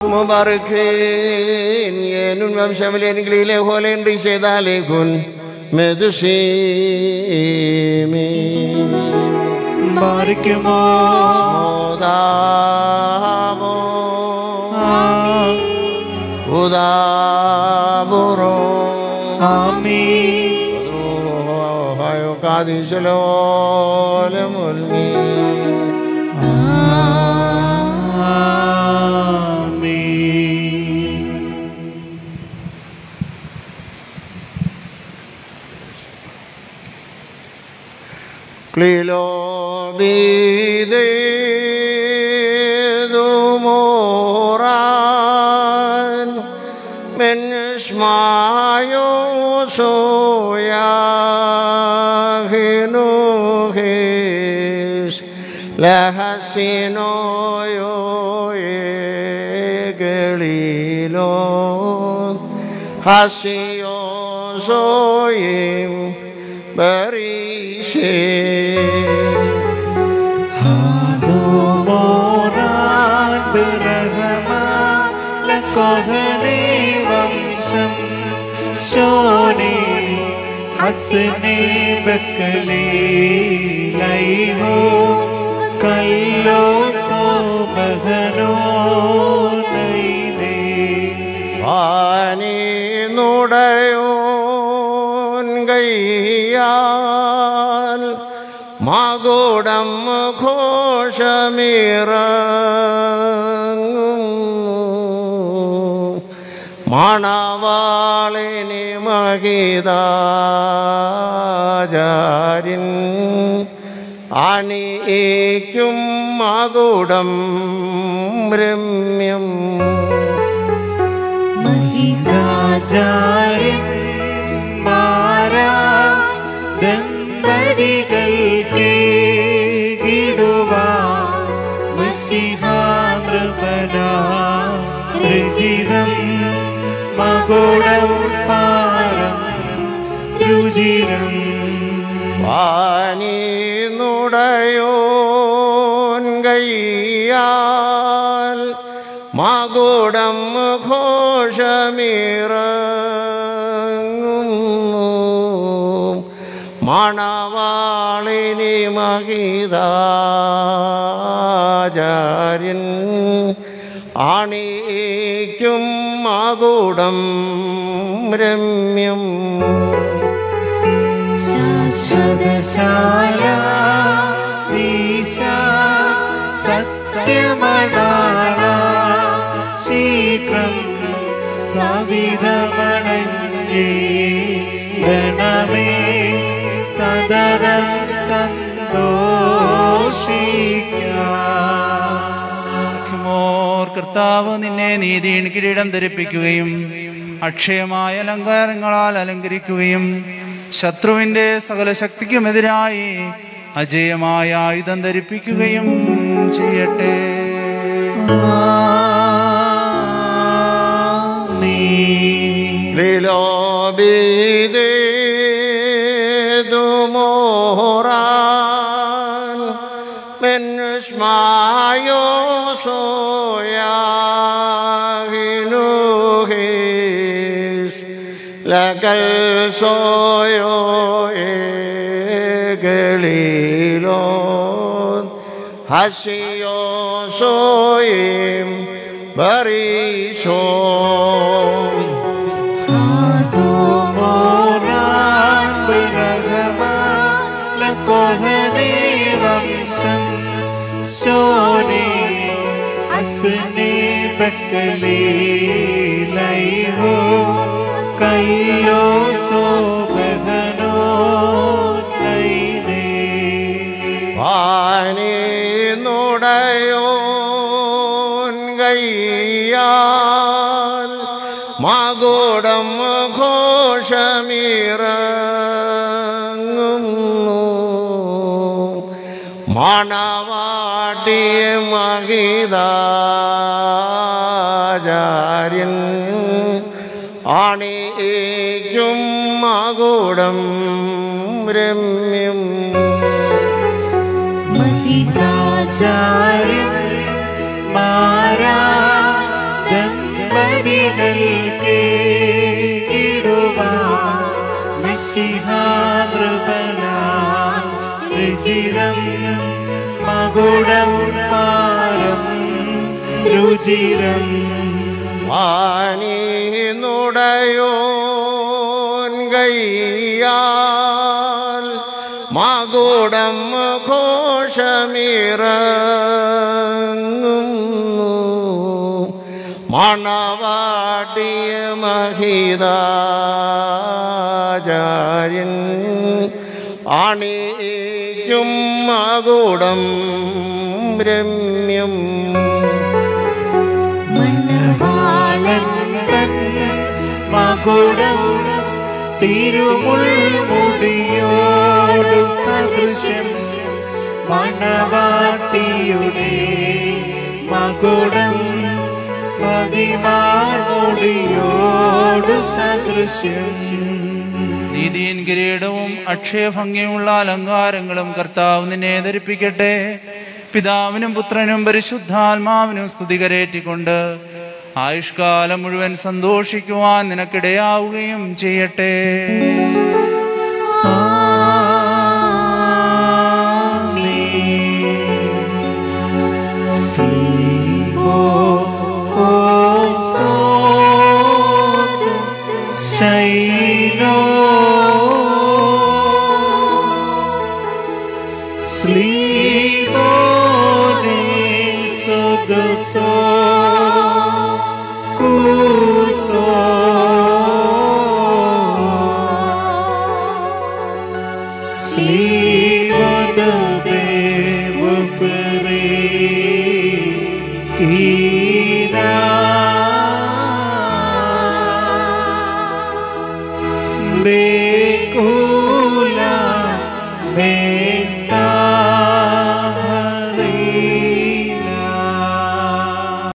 مباركين ينون ومشاملين قليلة هولين ريشي ذلكن مدسيمي ബാധിക്കുമോ مدابو ഉദാബുറോ ആമീൻ ഹായോ കാതിശലോലമുൽമീ ആമീൻ ക്ലീലോ ബീദുമോറാൻ من اسمعيو سويا هنوهيس لحسينو يو إيقليلون حسيو سويم بريشي മോറാൻ ബിറഹമാ ലക്കോഹനേ വംശം ശോനേ ഹസ്നേ ബക്കലേ ലൈഹോ കല്ലോ സോബഹനോ നൈനേ വാനി നുടയോൻ കയ്യാൽ മകുടം ഘോഷമിറങ്ങും മണവാളിനി മഹിതാചാര്യൻ അണിയിക്കും മകുടം രമ്യം മഹിതാചാര്യൻ മാരാ ദമ്പതികൾ കേടുവാ മസിഹാനൃപന രചിതം മകുടം പാരം രുചിരം വാനി നുടയോൻ കയ്യാൽ മകുടം ഘോഷമിറങ്ങുന്നു മണവാളിനി മഹിതാചാര്യൻ അണിയിക്കും മകുടം രമ്യം ശാശ്വതശാല വീശ സത്യമണാള ശീഘ്രം സവിധമണഞ്ഞേ ഗണമേ സദരം സന്തോഷിക്കാം മോർ കർത്താവ് നിന്നെ നീതിயின் കിരീടം ധരിപ്പിക്കുകയും അക്ഷയമായ അലങ്കാരങ്ങളാൽ അലങ്കരിക്കുകയും ശത്രുവിന്റെ സകല ശക്തിക്കുമെതിരായി അജയമായ ആയുധം ധരിപ്പിക്കുകയും ചെയ്യട്ടെ للعبيد من اسمعيو سويا هنوهيس لك السويو إقليلون حسيو سويم بريشون മോറാൻ ബിറഹമാ ലക്കോഹനേ വംശം ശോനേ അസ്നേ ബക്കലേ ലൈഹോ കല്ലോ സോബഹനോ നൈനേ വാനി നുടയോൻ കയ്യാൽ മകുടം ഘോഷമിറങ്ങുന്നു മണവാട്ടിയ മഹിതാചാര്യൻ അണിയിക്കും മകുടം രമ്യം മഹിതാചാര്യൻ മാരാ രുചിരം മകുടം പാരം രുചിരം വാനീനുടയോൻ കയ്യാൽ മകുടം ഘോഷമിറങ്ങുന്നു മണവാട്ടിയ മഹിതാചാര്യൻ അണിയും മകുടം രമ്യം മണവാളൻ തൻ മകുടം തിരുമുൾമുടിയോട് സദൃശ്യം മണവാട്ടിയുടെ മകുടം സതിമാർമുടിയോട് സദൃശ്യം നീതിயின் കിരീടവും അക്ഷയഭംഗിയുമുള്ള അലങ്കാരങ്ങളും കർത്താവ് നിന്നെ ധരിപ്പിക്കട്ടെ പിതാവിനും പുത്രനും പരിശുദ്ധാത്മാവിനും സ്തുതി കരേറ്റിക്കൊണ്ട് ആയുഷ്കാലം മുഴുവൻ സന്തോഷിക്കുവാൻ നിനക്കിടയാവുകയും ചെയ്യട്ടെ Bekula, Mesta.